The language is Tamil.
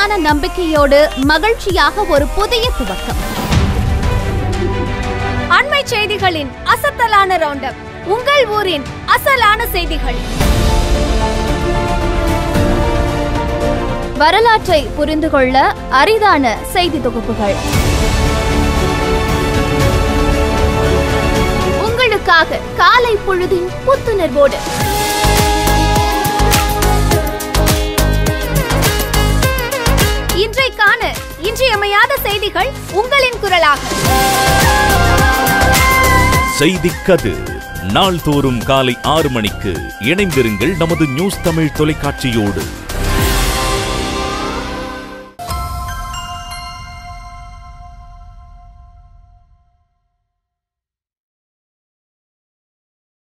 மீதான நம்பிக்கையோடு மகிழ்ச்சியாக ஒரு புதிய துவக்கம் அண்மை செய்திகளின் அசத்தலான ரவுண்டப் உங்கள் ஊரின் அசலான செய்திகள் வரலாற்றை புரிந்து கொள்ள அரிதான செய்தி தொகுப்புகள் உங்களுக்காக காலை பொழுதின் புத்துணர்வோடு இன்றைக்கான இன்றியமையாத செய்திகள் உங்களின் குரலாக செய்திக் கதிர் நாள்தோறும் காலை ஆறு மணிக்கு இணைந்திருங்கள் நமது நியூஸ் தமிழ் தொலைக்காட்சியோடு